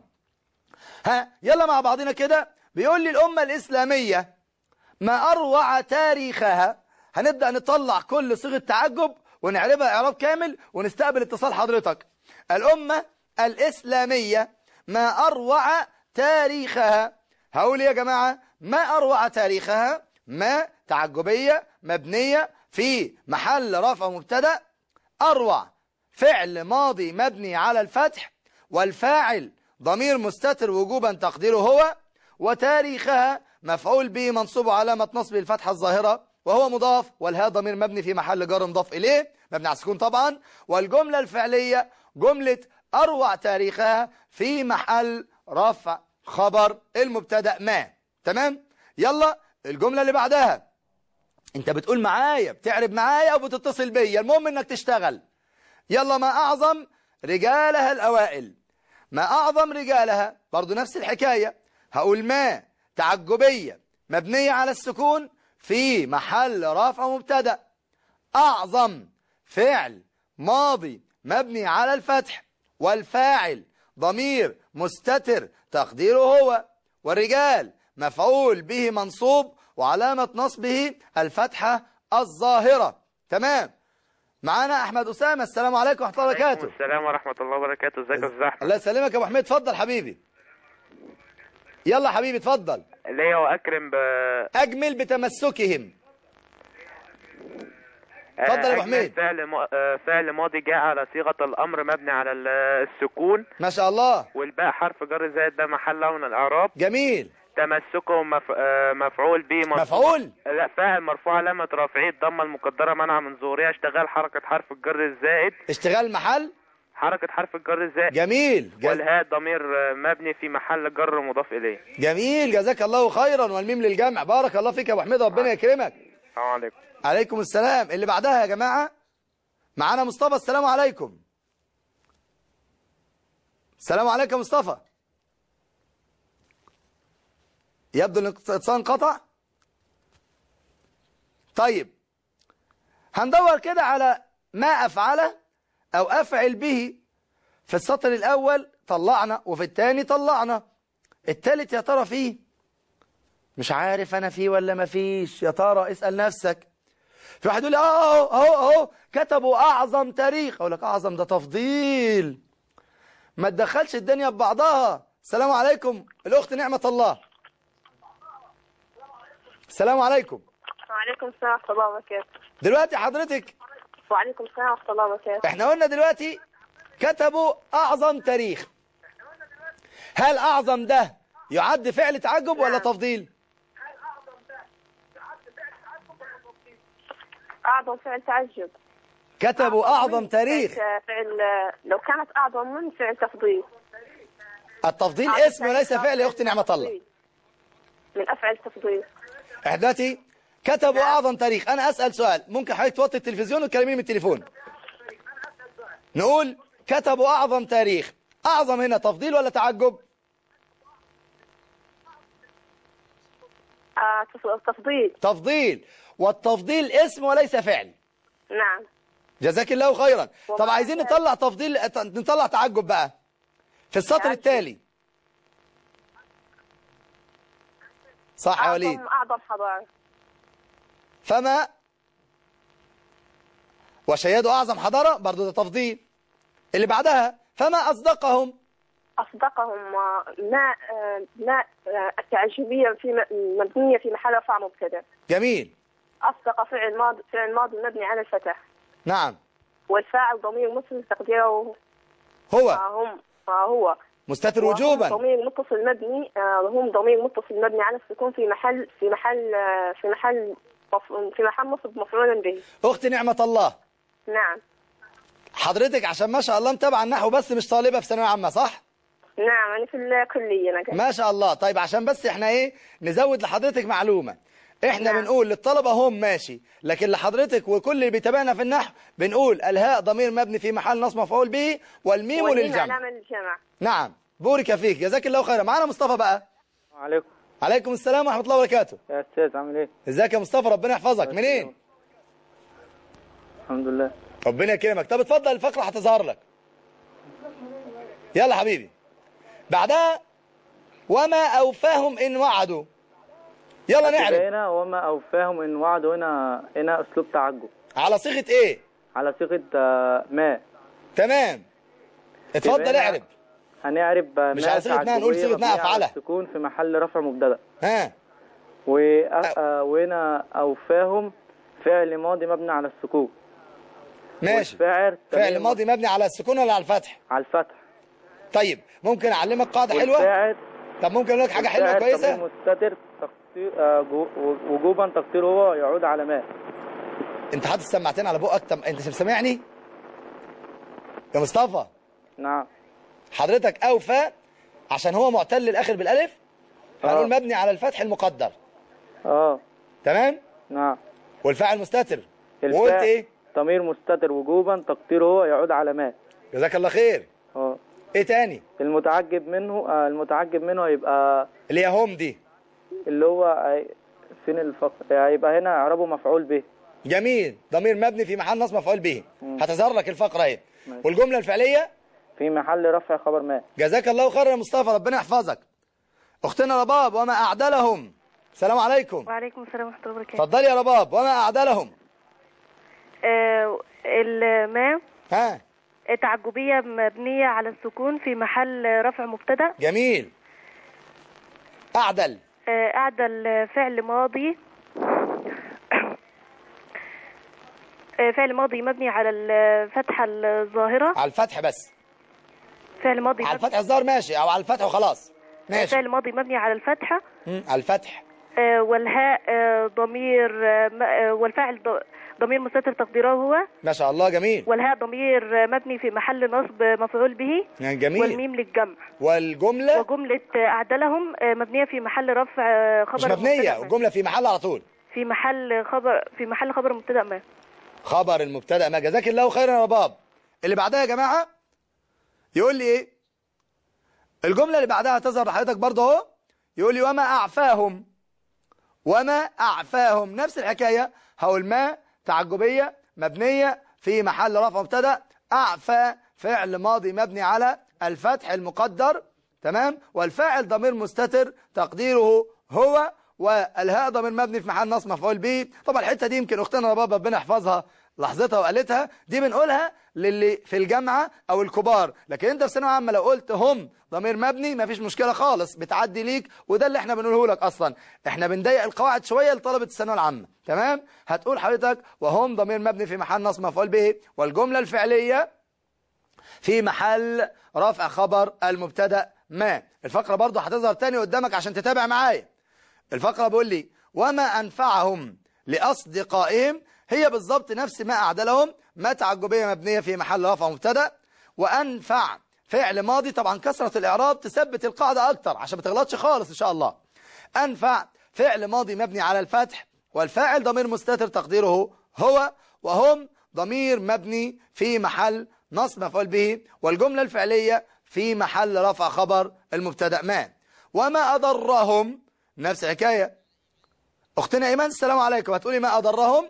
ها يلا مع بعضنا كده بيقول لي الأمة الإسلامية ما أروع تاريخها هنبدأ نطلع كل صيغة تعجب ونعربها إعراب كامل ونستقبل اتصال حضرتك الأمة الإسلامية ما أروع تاريخها هقول يا جماعة ما أروع تاريخها ما تعجبية مبنية في محل رفع مبتدا أروع فعل ماضي مبني على الفتح والفاعل ضمير مستتر وجوبا تقديره هو وتاريخها مفعول به منصوب علامة نصب الفتحة الظاهرة وهو مضاف والها ضمير مبني في محل جر مضاف إليه مبني على السكون طبعا والجملة الفعلية جملة أروع تاريخها في محل رفع خبر المبتدا ما تمام يلا الجملة اللي بعدها انت بتقول معايا بتعرب معايا وبتتصل بيا المهم انك تشتغل يلا ما أعظم رجالها الأوائل ما أعظم رجالها برضو نفس الحكاية هقول ما تعجبية مبنية على السكون في محل رفع مبتدا أعظم فعل ماضي مبني على الفتح والفاعل ضمير مستتر تقديره هو والرجال مفعول به منصوب وعلامة نصبه الفتحة الظاهرة تمام معانا احمد اسامه السلام عليكم ورحمه الله وبركاته السلام ورحمة الله وبركاته ازيك يا استاذ احمد الله يسلمك يا ابو حميد اتفضل حبيبي يلا حبيبي اتفضل ليا واكرم ب اجمل بتمسكهم اتفضل يا أبو أجمل حميد. فعل م... آه، فعل ماضي جاء على صيغة الأمر مبني على ال- السكون ما شاء الله والباء حرف جر زائد ده محله من الإعراب جميل تمسكه مف... آه، مفعول به منصوب. مفعول لا فاعل مرفوع علامة رافعه الضمة المقدرة منع من ظهورها اشتغال حركة حرف الجر الزائد اشتغال محل حركة حرف الجر الزائد جميل جز... والهاء ضمير آه، مبني في محل جر مضاف إليه جميل جزاك الله خيرا والميم للجمع بارك الله فيك يا ابو حميد ربنا يكرمك السلام عليكم عليكم السلام اللي بعدها يا جماعه معانا مصطفى السلام عليكم السلام عليكم يا مصطفى يبدو ان الاتصال انقطع طيب هندور كده على ما افعله او افعل به في السطر الاول طلعنا وفي الثاني طلعنا الثالث يا ترى فيه مش عارف انا فيه ولا ما فيش يا ترى اسال نفسك في واحد يقول لي اه اهو اهو اهو كتبوا اعظم تاريخ اقول لك اعظم ده تفضيل ما تدخلش الدنيا ببعضها السلام عليكم الاخت نعمه الله السلام عليكم وعليكم السلام ورحمة الله وبركاته دلوقتي حضرتك وعليكم السلام ورحمة الله وبركاته احنا قلنا دلوقتي كتبوا اعظم تاريخ هل اعظم ده يعد فعل تعجب ولا تفضيل أعظم فعل تعجب كتبوا اعظم من تاريخ فعل فعل لو كانت أعظم من فعل تفضيل التفضيل أعظم اسم وليس تاريخ فعل يا اختي نعمه الله من أفعل التفضيل احنا دلوقتي كتبوا اعظم تاريخ انا اسال سؤال ممكن حضرتك توطي التلفزيون وتكلميني من التليفون نقول كتبوا اعظم تاريخ اعظم هنا تفضيل ولا تعجب آه تف- تفضيل تفضيل والتفضيل اسم وليس فعل نعم جزاك الله خيرا طب ومع عايزين ذلك- نطلع تفضيل نطلع تعجب بقى في السطر تعجب. التالي صح يا وليد أعظم أعظم حضارة فما وشيدوا أعظم حضارة برضو ده تفضيل اللي بعدها فما أصدقهم أصدقهم آه، ما آه، ما آه، التعجبية في م- مبنية في محل رفع مبتدأ جميل أصدق فعل ماضي فعل ماضي مبني على الفتح نعم والفاعل ضمير متصل تقديره هو هم هو مستتر وهم وجوبا ضمير متصل مبني آه، هم ضمير متصل مبني على السكون في محل في محل آه، في محل مف- في محل نصب مفعولا به أختي نعمة الله نعم حضرتك عشان ما شاء الله متابعة النحو بس مش طالبة في ثانوية عامة صح؟ نعم أنا في الكلية أنا قاعدة. ما شاء الله طيب عشان بس احنا ايه نزود لحضرتك معلومة احنا نعم. بنقول للطلبة هم ماشي لكن لحضرتك وكل اللي بيتابعنا في النحو بنقول الهاء ضمير مبني في محل نصب مفعول به والميم والميم للجمع علامة للجمع نعم بورك فيك جزاك الله خيرا معانا مصطفى بقى وعليكم عليكم السلام ورحمة الله وبركاته يا استاذ عامل ايه ازيك يا مصطفى ربنا يحفظك منين الحمد لله ربنا يكرمك طب اتفضل الفقرة هتظهر لك يلا حبيبي بعدها وما أوفاهم إن وعدوا يلا كده نعرف هنا وما اوفاهم ان وعدوا هنا هنا اسلوب تعجب على صيغة إيه على صيغه آه، ما تمام اتفضل يبقى اعرب هنعرب آه، مش ما على صيغة ما، نقول تعجبية صيغة ما مبنية على أفعلها. السكون في محل رفع مبتدا ها و آه، وهنا اوفاهم فعل ماضي مبني على السكون ماشي والفاعل فعل تمام ماضي مبني على السكون ولا على الفتح على الفتح طيب ممكن أعلمك قاعدة حلوة والفاعل طب ممكن أقول لك حاجة حلوة والفاعل كويسة ضمير مستتر تقدير آه، جو- وجوبا تقديره هو يعود على ما أنت حاطط السماعتين على بقك طب أنت سامعني يا مصطفى نعم حضرتك أوفى عشان هو معتل الآخر بالألف هنقول آه. مبني على الفتح المقدر اه تمام نعم والفاعل مستتر الفاعل وقلت ايه ضمير مستتر وجوبا تقديره هو يعود على ما جزاك الله خير اه ايه تاني المتعجب منه آه المتعجب منه هيبقى اللي هي هم دي اللي هو هي- فين الفقر هيبقى هنا اعرابه مفعول به جميل ضمير مبني في محل نصب مفعول به مم. هتظهر لك الفقره اهي ماشي. والجمله الفعليه في محل رفع خبر ما جزاك الله خيرا يا مصطفى ربنا يحفظك اختنا رباب وما اعدلهم السلام عليكم وعليكم السلام ورحمة الله وبركاته اتفضلي يا رباب وما اعدلهم آه الما ها تعجبية مبنية على السكون في محل رفع مبتدأ جميل اعدل آه أعدل فعل ماضي آه فعل ماضي مبني على الفتحة الظاهرة على الفتح بس فعل ماضي على مبني الفتح الظاهر ماشي او على الفتح وخلاص ماشي فعل ماضي مبني على الفتحة مم. على الفتح آه والهاء آه ضمير آه م- آه والفاعل ض- ضمير مستتر تقديره هو ما شاء الله جميل والهاء ضمير آه مبني في محل نصب مفعول به جميل والميم للجمع والجمله وجملة أعدلهم آه، مبنية في محل رفع آه، خبر مش مبنيه مبتدأ ما. والجمله في محل على طول في محل خبر في محل خبر مبتدأ ما خبر المبتدا ما جزاك الله خيرا يا رباب اللي بعدها يا جماعه يقول لي ايه الجمله اللي بعدها هتظهر لحضرتك برضه اهو يقول لي وما اعفاهم وما اعفاهم نفس الحكايه هقول ما تعجبيه مبنيه في محل رفع مبتدا اعفى فعل ماضي مبني على الفتح المقدر تمام والفاعل ضمير مستتر تقديره هو والهاء ضمير مبني في محل نصب مفعول به طبعا الحته دي يمكن اختنا رباب ربنا يحفظها لحظتها وقالتها دي بنقولها للي في الجامعه او الكبار لكن انت في ثانويه عامه لو قلت هم ضمير مبني مفيش مشكله خالص بتعدي ليك وده اللي احنا بنقوله لك اصلا احنا بنضيق القواعد شويه لطلبه الثانويه العامه تمام هتقول حضرتك وهم ضمير مبني في محل نصب مفعول به والجمله الفعليه في محل رفع خبر المبتدا ما الفقره برضو هتظهر تاني قدامك عشان تتابع معايا الفقره بيقول لي وما انفعهم لاصدقائهم هي بالظبط نفس ما اعدلهم ما تعجبيه مبنيه في محل رفع مبتدا وانفع فعل ماضي طبعا كثرة الإعراب تثبت القاعدة أكتر عشان ما تغلطش خالص إن شاء الله أنفع فعل ماضي مبني على الفتح والفاعل ضمير مستتر تقديره هو وهم ضمير مبني في محل نصب مفعول به والجملة الفعلية في محل رفع خبر المبتدا ما وما أضرهم نفس الحكاية أختنا إيمان السلام عليكم هتقولي ما أضرهم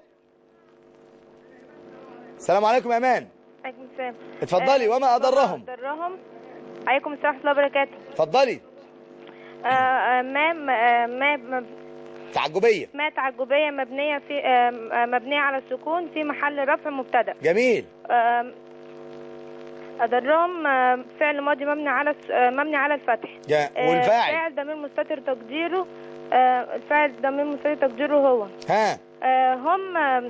السلام عليكم يا إيمان عليكم السلام اتفضلي آه، وما أضرهم أضرهم عليكم السلام ورحمة الله وبركاته اتفضلي آه، آه، ما ما ما ما- تعجبية ما تعجبية مبنية في آه، آه، مبنية على السكون في محل رفع مبتدأ جميل آه، أضرهم آه، فعل ماضي مبني على الس- آه، مبني على الفتح جا- آه، والفاعل فاعل ضمير مستتر تقديره آه، الفاعل ضمير مستتر تقديره هو ها آه، هم آه،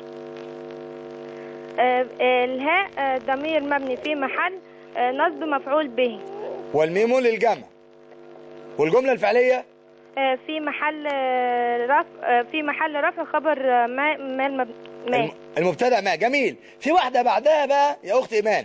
آه، آه، الهاء آه، ضمير مبني في محل آه، نصب مفعول به والميم للجمع والجملة الفعلية آه، في محل آه، رفع آه، في محل رفع خبر آه، ما ما المب... ما الم- المبتدا ما جميل في واحدة بعدها بقى يا أخت إيمان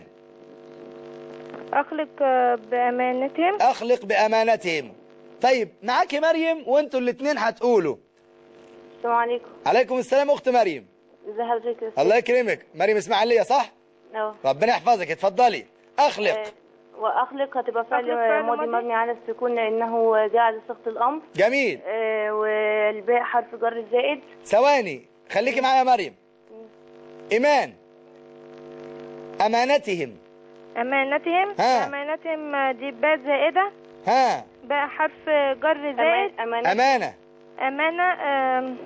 أخلق آه، بأمانتهم أخلق بأمانتهم طيب معاكي مريم وانتوا الاثنين هتقولوا السلام عليكم عليكم السلام أخت مريم ازي حضرتك يا الله يكرمك مريم اسماعيلية صح اه ربنا يحفظك اتفضلي أخلق واخلق هتبقى فعل أخلق فعل ماضي ماضي. مبني على السكون لانه جاء على صيغه الامر جميل آه، والباء حرف جر زائد ثواني خليكي معايا يا مريم إيمان أمانتهم أمانتهم ها. أمانتهم آه، دي باء زائدة ها باء حرف جر زائد أمان- امانه أمانة أمانة آم،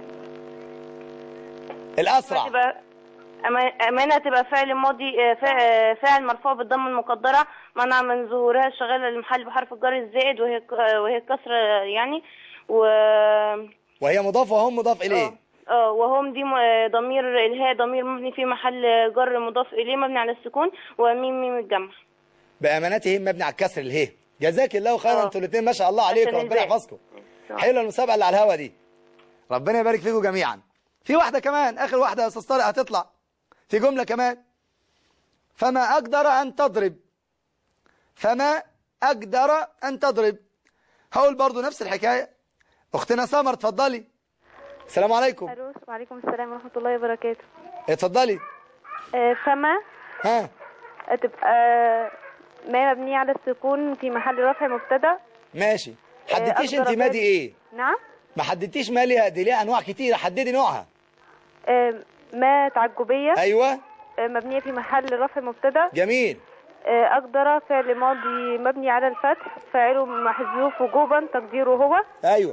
الأسرع تبقى أما- امانه تبقى فعل ماضي آه، فا- آه، فاعل مرفوع بالضمه المقدره منع من ظهورها الشغاله المحل بحرف الجر الزائد وهي ك- آه، وهي كسره يعني و وهي مضاف وهم مضاف إليه اه وهم دي م- آه، ضمير الهاء ضمير مبني في محل جر مضاف اليه مبني على السكون وميم ميم الجمع بأمانتهم مبني على الكسر الهي جزاك الله خيرا آه. انتوا الاثنين ما شاء الله عليكم عشان ربنا الباقي. يحفظكم حلوه المسابقه اللي على الهوا دي ربنا يبارك فيكم جميعا في واحده كمان اخر واحده يا استاذ طارق هتطلع في جمله كمان فما اقدر ان تضرب فما اقدر ان تضرب هقول برضو نفس الحكايه اختنا سمر اتفضلي السلام عليكم ألو وعليكم السلام ورحمة الله وبركاته اتفضلي آه، فما ها تبقى ما مبنية على السكون في محل رفع مبتدأ ماشي حددتيش أقدر انت ما أضرب. دي ايه نعم ما حددتيش ما ليها دي ليها انواع كتيره حددي نوعها آه، ما تعجبية ايوه آه، مبنية في محل رفع مبتدأ جميل آه، أقدر فعل ماضي مبني على الفتح فاعله محذوف وجوبا تقديره هو ايوه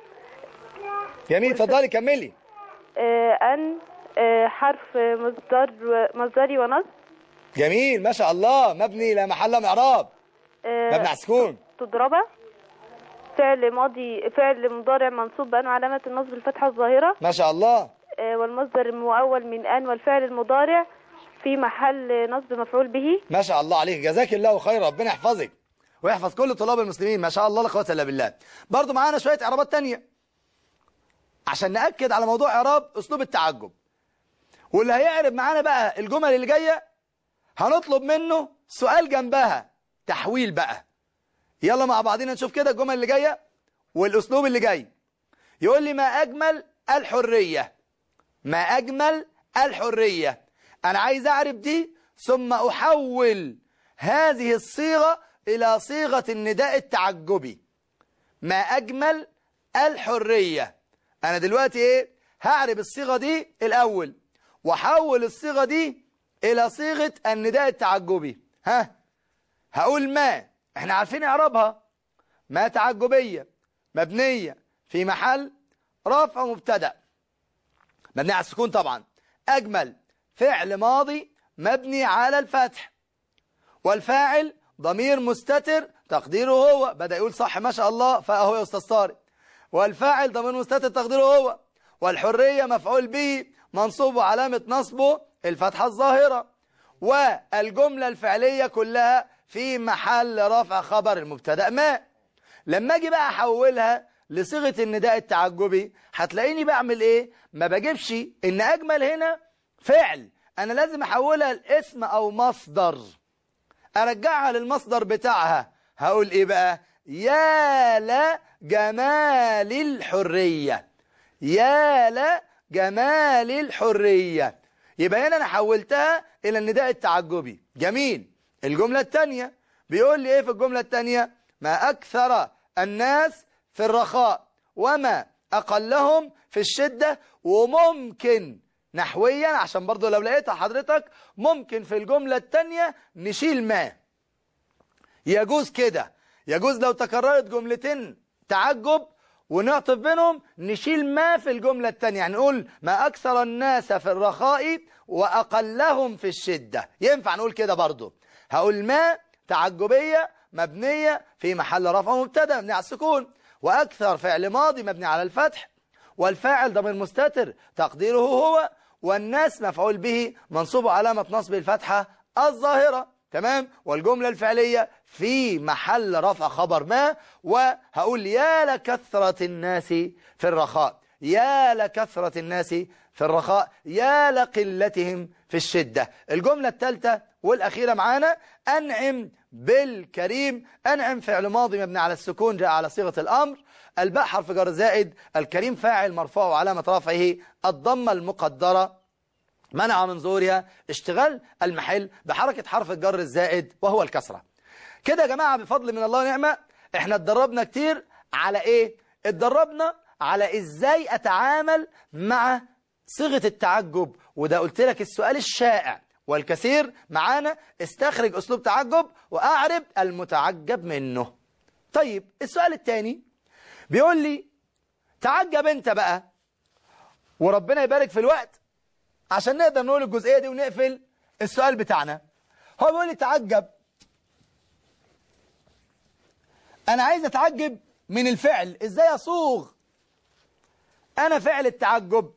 جميل اتفضلي كملي آه، أن آه، حرف مصدر مصدري ونصب جميل ما شاء الله مبني لا محل من اعراب آه، مبني على السكون تضربة فعل ماضي فعل مضارع منصوب بأن علامة النصب الفتحة الظاهرة ما شاء الله آه، والمصدر المؤول من أن والفعل المضارع في محل نصب مفعول به ما شاء الله عليك جزاك الله خير ربنا يحفظك ويحفظ كل طلاب المسلمين ما شاء الله لا قوه الا بالله برضو معانا شويه اعرابات تانية عشان ناكد على موضوع اعراب اسلوب التعجب واللي هيعرب معانا بقى الجمل اللي جايه هنطلب منه سؤال جنبها تحويل بقى يلا مع بعضنا نشوف كده الجمل اللي جايه والاسلوب اللي جاي يقول لي ما اجمل الحريه ما أجمل الحرية أنا عايز أعرف دي ثم أحول هذه الصيغة إلى صيغة النداء التعجبي ما أجمل الحرية أنا دلوقتي إيه هعرف الصيغة دي الأول وأحول الصيغة دي إلى صيغة النداء التعجبي ها هقول ما احنا عارفين إعرابها ما تعجبية مبنية في محل رفع مبتدأ مبني على السكون طبعا أجمل فعل ماضي مبني على الفتح والفاعل ضمير مستتر تقديره هو بدأ يقول صح ما شاء الله فأهو يا أستاذ طارق والفاعل ضمير مستتر تقديره هو والحرية مفعول به منصوب وعلامة نصبه الفتحة الظاهرة والجملة الفعلية كلها في محل رفع خبر المبتدأ ما لما اجي بقى احولها لصيغه النداء التعجبي هتلاقيني بعمل ايه ما بجيبش ان اجمل هنا فعل انا لازم احولها لاسم او مصدر ارجعها للمصدر بتاعها هقول ايه بقى يا لجمال الحرية يا لجمال الحرية يبقى هنا انا حولتها الى النداء التعجبي جميل الجملة الثانية بيقول لي ايه في الجملة الثانية ما اكثر الناس في الرخاء وما اقلهم في الشدة وممكن نحويا عشان برضو لو لقيتها حضرتك ممكن في الجملة الثانية نشيل ما يجوز كده يجوز لو تكررت جملتين تعجب ونعطف بينهم نشيل ما في الجملة الثانية يعني نقول ما أكثر الناس في الرخاء وأقلهم في الشدة ينفع نقول كده برضو هقول ما تعجبية مبنية في محل رفع مبتدا مبني على السكون وأكثر فعل ماضي مبني على الفتح والفاعل ضمير مستتر تقديره هو والناس مفعول به منصوب علامة نصب الفتحة الظاهرة تمام والجملة الفعلية في محل رفع خبر ما وهقول يا لكثرة الناس في الرخاء يا لكثرة الناس في الرخاء يا لقلتهم في الشدة الجملة الثالثة والأخيرة معانا أنعم بالكريم أنعم فعل ماضي مبني على السكون جاء على صيغة الأمر الباء حرف جر زائد الكريم فاعل مرفوع وعلامة رفعه الضمة المقدرة منع من ظهورها اشتغال المحل بحركة حرف الجر الزائد وهو الكسرة كده يا جماعة بفضل من الله ونعمة احنا اتدربنا كتير على ايه اتدربنا على ازاي اتعامل مع صيغة التعجب وده قلت لك السؤال الشائع والكثير معانا استخرج اسلوب تعجب واعرب المتعجب منه طيب السؤال الثاني بيقول لي تعجب انت بقى وربنا يبارك في الوقت عشان نقدر نقول الجزئية دي ونقفل السؤال بتاعنا هو بيقول لي تعجب انا عايز اتعجب من الفعل ازاي اصوغ انا فعل التعجب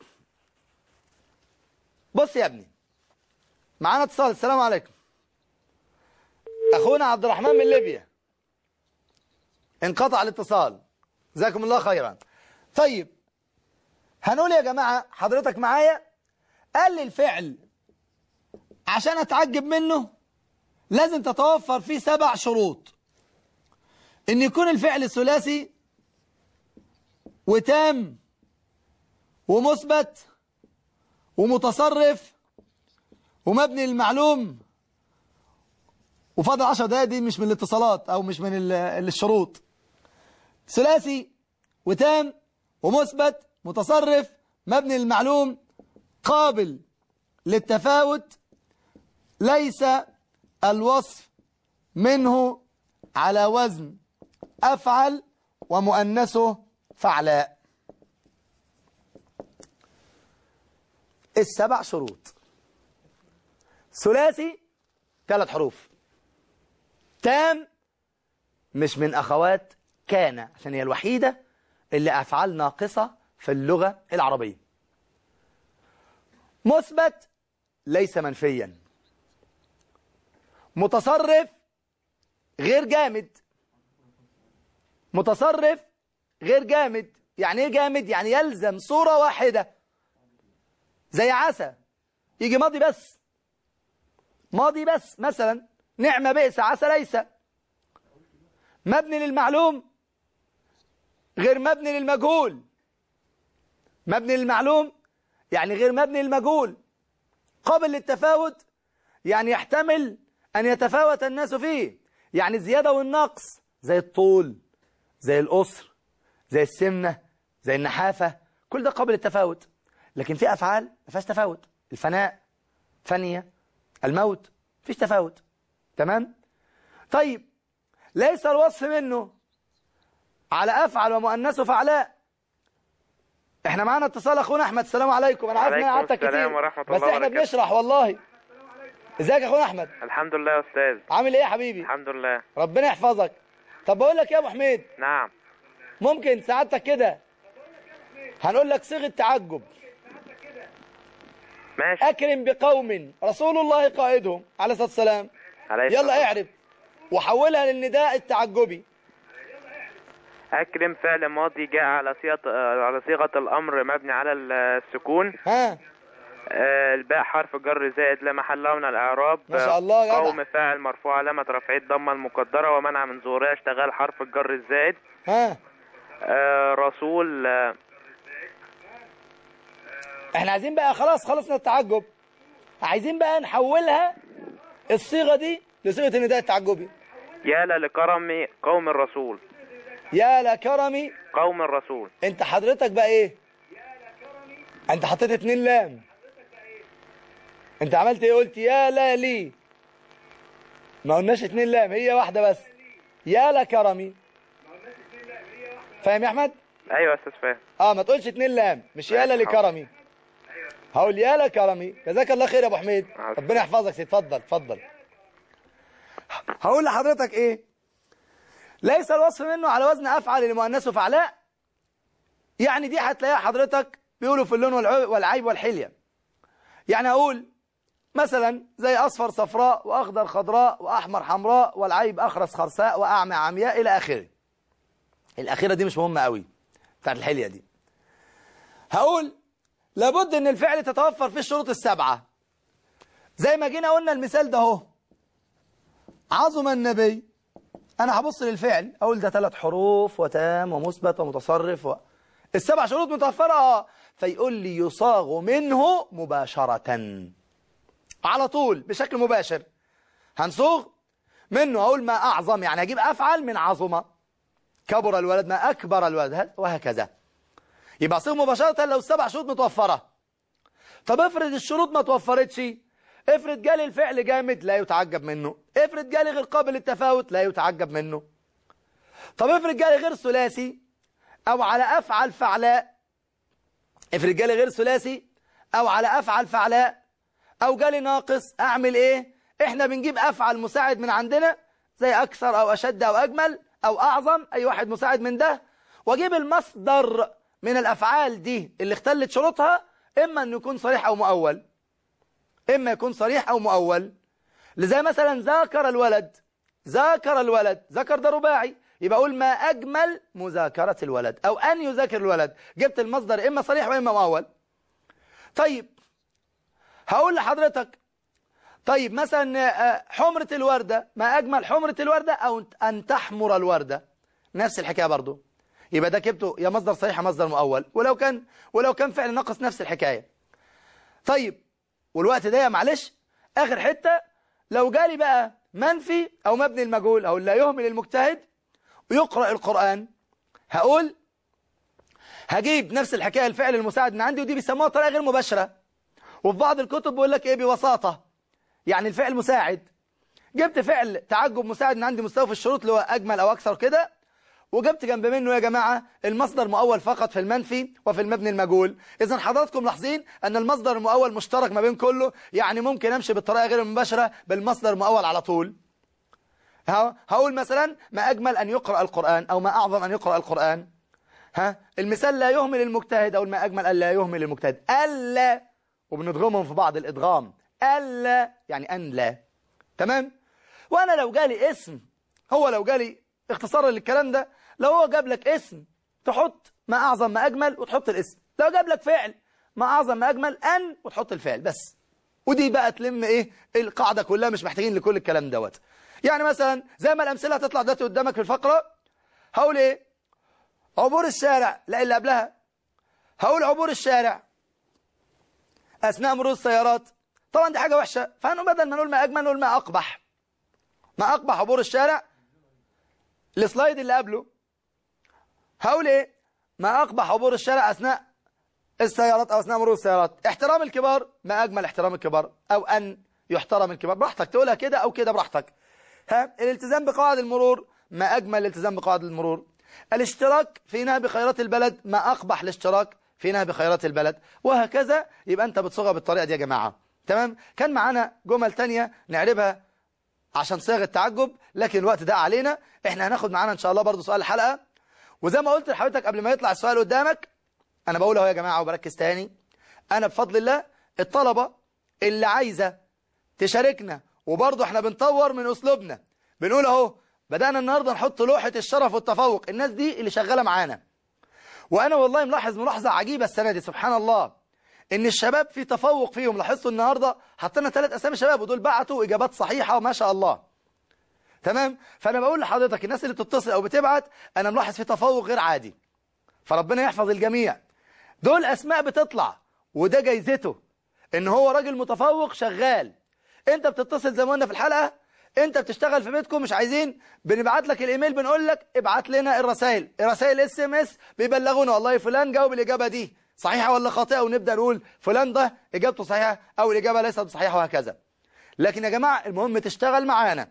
بص يا ابني معانا اتصال السلام عليكم اخونا عبد الرحمن من ليبيا انقطع الاتصال جزاكم الله خيرا طيب هنقول يا جماعة حضرتك معايا قال لي الفعل عشان اتعجب منه لازم تتوفر فيه سبع شروط ان يكون الفعل ثلاثي وتام ومثبت ومتصرف ومبني للمعلوم وفاضل 10 دقايق دي مش من الاتصالات او مش من ال- الشروط ثلاثي وتام ومثبت متصرف مبني للمعلوم قابل للتفاوت ليس الوصف منه على وزن أفعل ومؤنثه فعلاء السبع شروط ثلاثي ثلاث حروف تام مش من أخوات كان عشان هي الوحيدة اللي أفعال ناقصة في اللغة العربية مثبت ليس منفيا متصرف غير جامد متصرف غير جامد يعني ايه جامد يعني يلزم صورة واحدة زي عسى يجي ماضي بس ماضي بس مثلا نعمة بئس عسى ليس مبني للمعلوم غير مبني للمجهول مبني للمعلوم يعني غير مبني للمجهول قابل للتفاوت يعني يحتمل أن يتفاوت الناس فيه يعني الزيادة والنقص زي الطول زي القصر زي السمنة زي النحافة كل ده قابل للتفاوت لكن في أفعال ما فيهاش تفاوت الفناء فنية الموت فيش تفاوت تمام طيب ليس الوصف منه على أفعل ومؤنثه فعلاء احنا معانا اتصال اخونا احمد السلام عليكم انا عارف ان انا عليكم قعدتك السلام كتير ورحمة بس الله احنا وبركاته. بنشرح والله ازيك يا اخونا احمد الحمد لله يا استاذ عامل ايه يا حبيبي الحمد لله ربنا يحفظك طب بقول لك إيه يا ابو حميد نعم ممكن سعادتك كده هنقول لك صيغه تعجب ماشي اكرم بقوم رسول الله قائدهم عليه الصلاه والسلام عليه الصلاة يلا اعرف وحولها للنداء التعجبي أكرم فعل ماضي جاء على صيغة آه، على صيغة الأمر مبني على السكون ها آه، الباء حرف جر زائد لا محل له من الاعراب ما شاء الله يا جدع. قوم فاعل مرفوع علامة رفعه الضمة المقدرة ومنع من ظهورها اشتغال حرف الجر الزائد ها آه، رسول آه، احنا عايزين بقى خلاص خلصنا التعجب عايزين بقى نحولها الصيغة دي لصيغة النداء التعجبي يالا لكرم قوم الرسول يا لكرمي قوم الرسول انت حضرتك بقى ايه انت حطيت اتنين لام انت عملت ايه قلت يا لا لي ما قلناش اتنين لام هي واحدة بس يا لكرمي فاهم يا احمد ايوه يا استاذ فاهم اه ما تقولش اتنين لام مش يا لا لكرمي هقول يا لكرمي جزاك الله خير يا ابو حميد ربنا يحفظك اتفضل اتفضل هقول لحضرتك ايه ليس الوصف منه على وزن افعل لمؤنث وفعلاء يعني دي هتلاقيها حضرتك بيقولوا في اللون والع- والعيب والحليه يعني اقول مثلا زي اصفر صفراء واخضر خضراء واحمر حمراء والعيب اخرس خرساء واعمى عمياء الى اخره الاخيره دي مش مهمه قوي بتاعت الحليه دي هقول لابد ان الفعل تتوفر فيه الشروط السبعه زي ما جينا قلنا المثال ده اهو عظم النبي انا هبص للفعل اقول ده ثلاث حروف وتام ومثبت ومتصرف و... السبع شروط متوفره اه فيقول لي يصاغ منه مباشره على طول بشكل مباشر هنصوغ منه اقول ما اعظم يعني اجيب افعل من عظمه كبر الولد ما اكبر الولد وهكذا يبقى صيغ مباشره لو السبع شروط متوفره طب افرض الشروط ما توفرتش افرض جالي الفعل جامد لا يتعجب منه افرض جالي غير قابل للتفاوت لا يتعجب منه طب افرض جالي غير ثلاثي او على افعل فعلاء افرض جالي غير ثلاثي او على افعل فعلاء او جالي ناقص اعمل ايه احنا بنجيب افعل مساعد من عندنا زي اكثر او اشد او اجمل او اعظم اي واحد مساعد من ده واجيب المصدر من الافعال دي اللي اختلت شروطها اما انه يكون صريح او مؤول إما يكون صريح أو مؤول لزي مثلا ذاكر الولد ذاكر الولد ذكر ده رباعي يبقى أقول ما أجمل مذاكرة الولد أو أن يذاكر الولد جبت المصدر إما صريح وإما مؤول طيب هقول لحضرتك طيب مثلا آه، حمرة الوردة ما أجمل حمرة الوردة أو أن تحمر الوردة نفس الحكاية برضو يبقى ده جبته يا مصدر صحيح يا مصدر مؤول ولو كان ولو كان فعل ناقص نفس الحكاية طيب والوقت ده يا معلش آخر حتة لو جالي بقى منفي أو مبني المجهول أو لا يهمل المجتهد ويقرأ القرآن هقول هجيب نفس الحكاية الفعل المساعد من عندي ودي بيسموها طريقة غير مباشرة وفي بعض الكتب بيقول لك ايه ببساطة يعني الفعل مساعد جبت فعل تعجب مساعد من عندي مستوى في الشروط اللي هو أجمل أو أكثر كده وجبت جنب منه يا جماعة المصدر مؤول فقط في المنفي وفي المبني المجهول إذا حضراتكم لاحظين أن المصدر المؤول مشترك ما بين كله يعني ممكن أمشي بالطريقة غير المباشرة بالمصدر المؤول على طول ها هقول مثلا ما أجمل أن يقرأ القرآن أو ما أعظم أن يقرأ القرآن ها المثال لا يهمل المجتهد أو ما أجمل ألا يهمل المجتهد ألا وبندغمهم في بعض الإدغام ألا يعني أن لا تمام وأنا لو جالي اسم هو لو جالي اختصارا للكلام ده لو هو جاب لك اسم تحط ما أعظم ما أجمل وتحط الاسم لو جاب لك فعل ما أعظم ما أجمل أن وتحط الفعل بس ودي بقى تلم إيه القاعدة كلها مش محتاجين لكل الكلام دوت يعني مثلا زي ما الأمثلة هتطلع دلوقتي قدامك في الفقرة هقول إيه عبور الشارع لا اللي قبلها هقول عبور الشارع أثناء مرور السيارات طبعا دي حاجة وحشة فهنقول بدل ما نقول ما أجمل نقول ما أقبح ما أقبح عبور الشارع السلايد اللي قبله هقول ايه ما اقبح عبور الشارع اثناء السيارات او اثناء مرور السيارات احترام الكبار ما اجمل احترام الكبار او ان يحترم الكبار براحتك تقولها كده او كده براحتك ها الالتزام بقواعد المرور ما اجمل الالتزام بقواعد المرور الاشتراك في نهب خيرات البلد ما اقبح الاشتراك في نهب خيرات البلد وهكذا يبقى انت بتصيغها بالطريقه دي يا جماعه تمام كان معانا جمل تانية نعربها عشان صيغ التعجب لكن الوقت ده علينا احنا هناخد معانا ان شاء الله برضو سؤال الحلقة وزي ما قلت لحضرتك قبل ما يطلع السؤال قدامك انا بقول اهو يا جماعة وبركز تاني انا بفضل الله الطلبة اللي عايزة تشاركنا وبرضو احنا بنطور من اسلوبنا بنقول اهو بدأنا النهاردة نحط لوحة الشرف والتفوق الناس دي اللي شغالة معانا وانا والله ملاحظ ملاحظة عجيبة السنة دي سبحان الله ان الشباب في تفوق فيهم لاحظتوا النهارده حطينا ثلاث اسامي شباب ودول بعتوا اجابات صحيحه وما شاء الله تمام فانا بقول لحضرتك الناس اللي بتتصل او بتبعت انا ملاحظ في تفوق غير عادي فربنا يحفظ الجميع دول اسماء بتطلع وده جايزته ان هو راجل متفوق شغال انت بتتصل زي ما قلنا في الحلقه انت بتشتغل في بيتكم مش عايزين بنبعت لك الايميل بنقول لك ابعت لنا الرسائل الرسائل اس ام اس بيبلغونا والله فلان جاوب الاجابه دي صحيحه ولا خاطئه ونبدا نقول فلان ده اجابته صحيحه او الاجابه ليست صحيحه وهكذا لكن يا جماعه المهم تشتغل معانا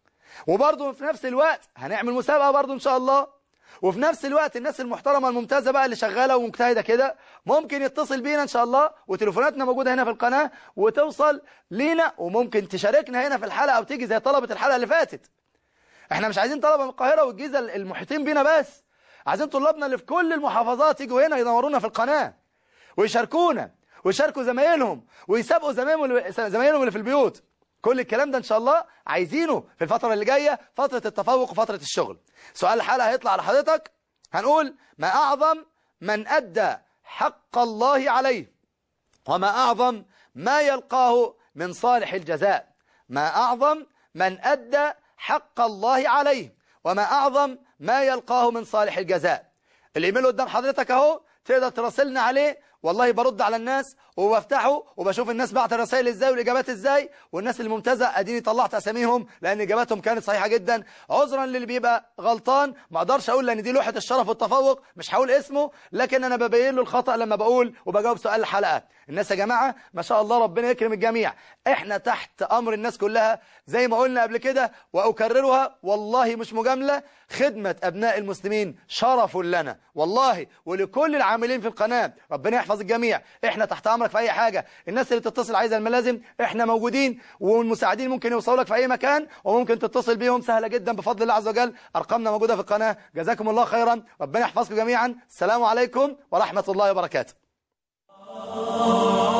وبرضه في نفس الوقت هنعمل مسابقه برضه ان شاء الله وفي نفس الوقت الناس المحترمه الممتازه بقى اللي شغاله ومجتهده كده ممكن يتصل بينا ان شاء الله وتليفوناتنا موجوده هنا في القناه وتوصل لينا وممكن تشاركنا هنا في الحلقه او تيجي زي طلبه الحلقه اللي فاتت احنا مش عايزين طلبه من القاهره والجيزه المحيطين بينا بس عايزين طلابنا اللي في كل المحافظات يجوا هنا ينورونا في القناه ويشاركونا ويشاركوا زمايلهم ويسابقوا زمايلهم زمايلهم اللي في البيوت كل الكلام ده ان شاء الله عايزينه في الفترة اللي جاية فترة التفوق وفترة الشغل سؤال الحلقة هيطلع لحضرتك هنقول ما أعظم من أدى حق الله عليه وما أعظم ما يلقاه من صالح الجزاء ما أعظم من أدى حق الله عليه وما أعظم ما يلقاه من صالح الجزاء الإيميل قدام حضرتك أهو تقدر تراسلنا عليه والله برد على الناس وبفتحه وبشوف الناس بعت الرسائل ازاي والاجابات ازاي والناس الممتازه اديني طلعت اساميهم لان اجاباتهم كانت صحيحه جدا عذرا للي بيبقى غلطان ما اقدرش اقول لان دي لوحه الشرف والتفوق مش هقول اسمه لكن انا ببين له الخطا لما بقول وبجاوب سؤال الحلقه الناس يا جماعه ما شاء الله ربنا يكرم الجميع احنا تحت امر الناس كلها زي ما قلنا قبل كده واكررها والله مش مجامله خدمه ابناء المسلمين شرف لنا والله ولكل العاملين في القناه ربنا يحفظ الجميع احنا تحت امرك في اي حاجه الناس اللي تتصل عايزه الملازم احنا موجودين والمساعدين ممكن يوصلوا لك في اي مكان وممكن تتصل بيهم سهله جدا بفضل الله عز وجل ارقامنا موجوده في القناه جزاكم الله خيرا ربنا يحفظكم جميعا السلام عليكم ورحمه الله وبركاته